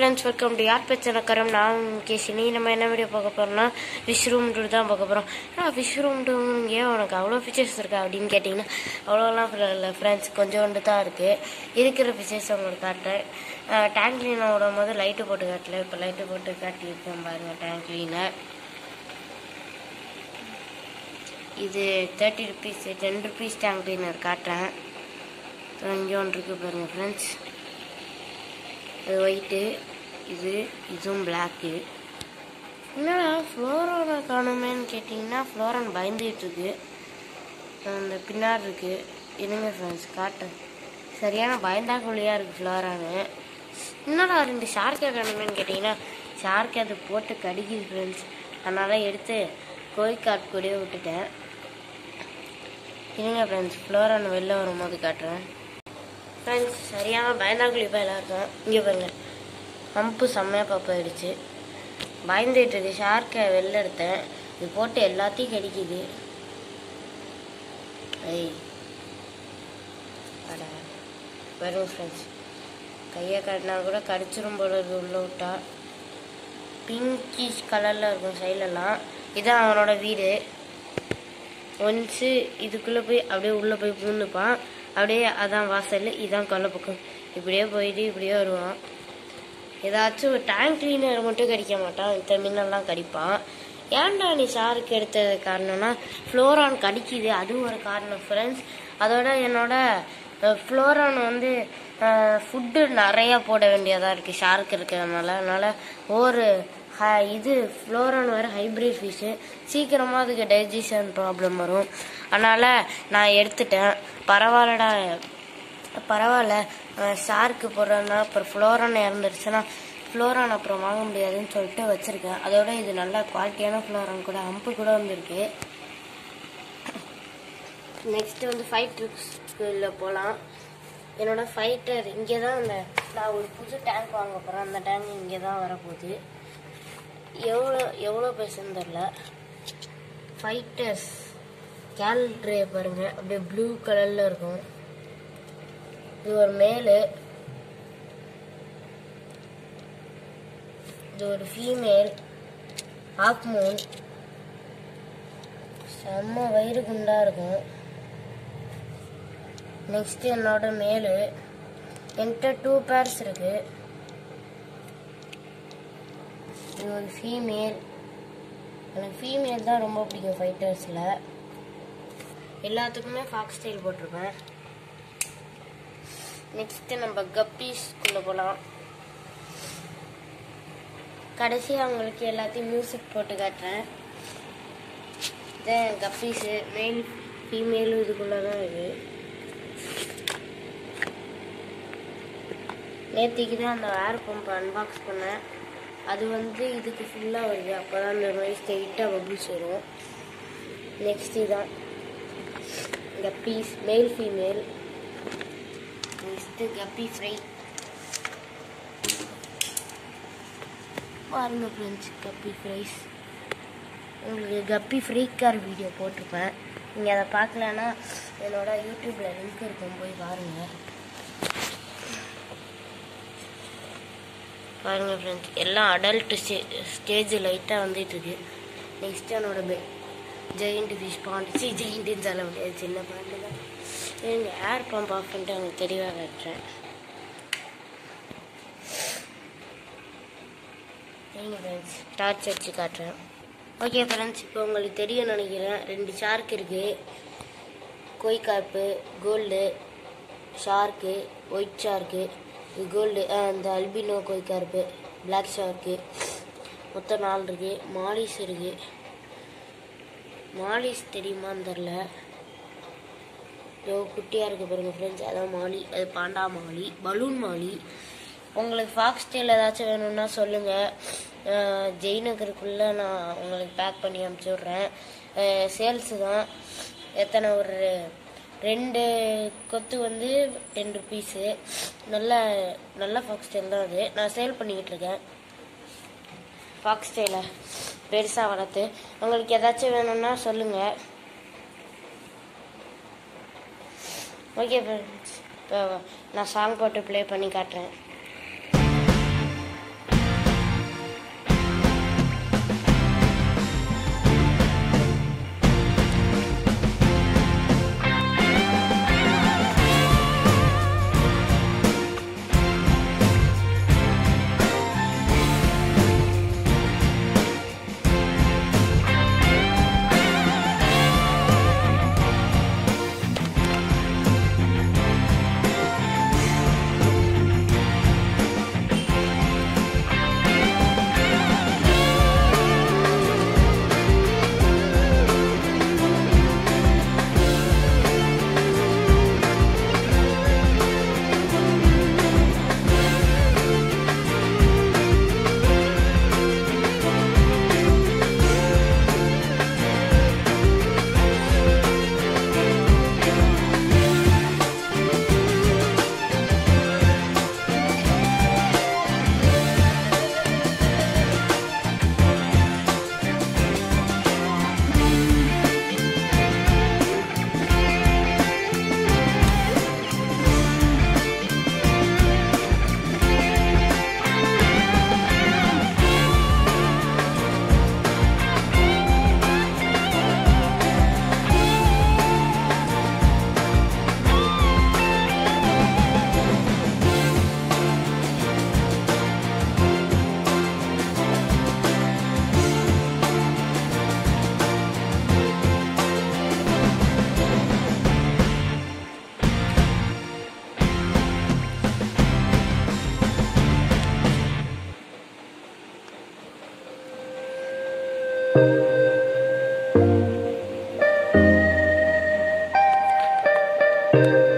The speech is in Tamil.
ஃப்ரெண்ட்ஸ் வெல்கம் டு யார் பிரச்சனைக்கரம் நான் கேசினி நம்ம என்ன வீடியோ பார்க்க போகிறோம்னா ஃபிஷ் ரூம் டூர் தான் பார்க்க போகிறோம் ஆ ஃபிஷ் ரூம் டூர் ஏன் உனக்கு அவ்வளோ ஃபிச்சர்ஸ் இருக்கா அப்படின்னு கேட்டிங்கன்னா அவ்வளோலாம் இல்லை ஃப்ரெண்ட்ஸ் கொஞ்சோண்டு தான் இருக்குது இருக்கிற ஃபிச்சர்ஸ் உங்களுக்கு காட்டுறேன் டேங்க் க்ளீனர் விடும் போது லைட்டு போட்டு காட்டல இப்போ லைட்டு போட்டு காட்டியிருக்கேன் பாருங்கள் டேங்க் க்ளீனர் இது thirty rupees ten rupees tank cleaner காட்டுறேன் இங்கே ஒன்று இருக்குது பாருங்கள் ஃப்ரெண்ட்ஸ் அது ஒயிட்டு இது இதுவும் பிளாக்கு என்னடா ஃப்ளோரோனை காணுமேன்னு கேட்டிங்கன்னா ஃப்ளோரன் பயந்துகிட்டு இருக்கு அந்த பின்னாடி இருக்கு இருங்க ஃப்ரெண்ட்ஸ் காட்டுறேன் சரியான பயந்தாக்குழியாக இருக்குது ஃப்ளோரானு என்னடா ரெண்டு ஷார்க்கை காணுமேன்னு கேட்டிங்கன்னா ஷார்க்கு அது போட்டு கடிக்குது ஃப்ரெண்ட்ஸ் அதனால் எடுத்து கோழிக்காட் கூடயே விட்டுட்டேன் இருங்க ஃப்ரெண்ட்ஸ் ஃப்ளோரான் வெளில வரும்போது காட்டுறேன் ஃப்ரெண்ட்ஸ் சரியான பயந்தாக்குழி பயலாக இருக்கும் இங்கே பாருங்க பம்பு செம்மையாக பப்பாயிடுச்சு பயந்துட்டு இருக்கு ஷார்க்கை வெளில எடுத்தேன் இது போட்டு எல்லாத்தையும் கடிக்குது ஐய் அட வரும் ஃப்ரெண்ட்ஸ் கையை கட்டினா கூட கடிச்சிரும் போல இருக்கு உள்ள விட்டா பிங்கிஷ் கலரில் இருக்கும் சைட்லலாம் இதான் அவனோட வீடு ஒன்ஸு இதுக்குள்ளே போய் அப்படியே உள்ளே போய் பூந்துப்பான் அப்படியே அதான் வாசல் இதான் கொல்லை பக்கம் இப்படியே போயிட்டு இப்படியே வருவான் ஏதாச்சும் டேங்க் கிளீனர் மட்டும் கடிக்க மாட்டான் இந்த மீனெல்லாம் கடிப்பான் ஏன்டா நீ ஷாருக்கு எடுத்தது காரணம்னா ஃப்ளோரான் கடிக்குது அதுவும் ஒரு காரணம் ஃப்ரெண்ட்ஸ் அதோட என்னோட ஃப்ளோரான் வந்து ஃபுட்டு நிறையா போட வேண்டியதாக இருக்குது ஷார்க் இருக்கிறதுனால அதனால் ஒரு ஹ இது ஃப்ளோரான் வேறு ஹைப்ரிட் ஃபிஷ்ஷு சீக்கிரமாக அதுக்கு டைஜஷன் ப்ராப்ளம் வரும் அதனால் நான் எடுத்துட்டேன் பரவாயில்லடா பரவாயில்ல ஷார்க்கு போடுறதுனா அப்புறம் ஃப்ளோரான் இறந்துருச்சுன்னா ஃப்ளோரான் அப்புறம் வாங்க முடியாதுன்னு சொல்லிட்டு வச்சுருக்கேன் அதோட இது நல்ல குவாலிட்டியான ஃப்ளோரான் கூட அம்பு கூட வந்திருக்கு நெக்ஸ்ட் வந்து ஃபைட் ட்ரிக்ஸ்ல போகலாம் என்னோட ஃபைட்டர் இங்கே தான் அந்த நான் ஒரு புது டேங்க் வாங்க போகிறேன் அந்த டேங்க் இங்கே தான் வரப்போகுது எவ்வளோ எவ்வளோ பேசுன்னு தெரில ஃபைட்டர்ஸ் கேல்ட்ரே பாருங்க அப்படியே ப்ளூ கலரில் இருக்கும் இது ஒரு மேலு இது ஒரு ஃபீமேல் ஆக் மூன் செம்ம வயிறு குண்டா இருக்கும் நெக்ஸ்ட் என்னோட மேலு என்கிட்ட டூ பேர்ஸ் இருக்கு இது ஒரு ஃபீமேல் எனக்கு ஃபீமேல் தான் ரொம்ப பிடிக்கும் ஃபைட்டர்ஸில் எல்லாத்துக்குமே ஃபாக்ஸ் ஸ்டைல் போட்டிருப்பேன் நெக்ஸ்ட்டு நம்ம கப்பீஸ்குள்ளே போகலாம் கடைசி அவங்களுக்கு எல்லாத்தையும் மியூசிக் போட்டு காட்டுறேன் இதான் கப்பீஸு மெயில் ஃபீமேலும் இதுக்குள்ளே தான் இருக்குது நேற்றுக்கு தான் அந்த ஏர் பம்ப் அன்பாக்ஸ் பண்ணேன் அது வந்து இதுக்கு ஃபுல்லாக வருது அப்போ தான் இந்த மாதிரி ஸ்ட்ரெயிட்டாக பபுள்ஸ் வரும் நெக்ஸ்ட் இதான் guppies male female next guppy fry பாருங்க ஃப்ரெண்ட்ஸ் கப்பி ஃப்ரைஸ் உங்களுக்கு கப்பி ஃப்ரீ கார் வீடியோ போட்டிருப்பேன் நீங்கள் அதை பார்க்கலன்னா என்னோட யூடியூப்பில் லிங்க் இருக்கும் போய் பாருங்கள் பாருங்கள் ஃப்ரெண்ட்ஸ் எல்லாம் அடல்ட் ஸ்டே ஸ்டேஜ் லைட்டாக வந்துட்டுருக்கு நெக்ஸ்ட் என்னோட பெ ஜெயிண்ட் ஃபிஷ் பாண்ட் சி ஜெயிண்ட்டுன்னு சொல்ல முடியாது சின்ன பாண்டு தான் எங்க ஏர் பம்ப் ஆஃப் பண்ணிட்டு உங்களுக்கு தெளிவாக காட்டுறேன் சரிங்க ஃப்ரெண்ட்ஸ் டார்ச் அடிச்சு காட்டுறேன் ஓகே ஃப்ரெண்ட்ஸ் இப்போ உங்களுக்கு தெரியும் நினைக்கிறேன் ரெண்டு ஷார்க் இருக்குது koi carp gold shark white shark gold அந்த albino koi carp black shark மொத்தம் நாலு இருக்குது மாலிஸ் இருக்குது மாலிஸ் தெரியுமான்னு தெரில இதோ குட்டியாக இருக்குது பாருங்கள் ஃப்ரெண்ட்ஸ் அதான் மாலி அது பாண்டா மாலி பலூன் மாலி உங்களுக்கு ஃபாக்ஸ் டெயில் ஏதாச்சும் வேணும்னா சொல்லுங்கள் ஜெய்நகருக்குள்ளே நான் உங்களுக்கு பேக் பண்ணி அனுப்பிச்சி விட்றேன் சேல்ஸு தான் எத்தனை ஒரு ரெண்டு கொத்து வந்து டென் ருபீஸு நல்ல நல்ல ஃபாக்ஸ் ஸ்டைல் தான் அது நான் சேல் பண்ணிக்கிட்டு இருக்கேன் ஃபாக்ஸ் ஸ்டைலை பெருசாக வளர்த்து உங்களுக்கு ஏதாச்சும் வேணும்னா சொல்லுங்கள் ஓகே ஃப்ரெண்ட்ஸ் இப்போ நான் சாங் போட்டு ப்ளே பண்ணி காட்டுறேன் பாய்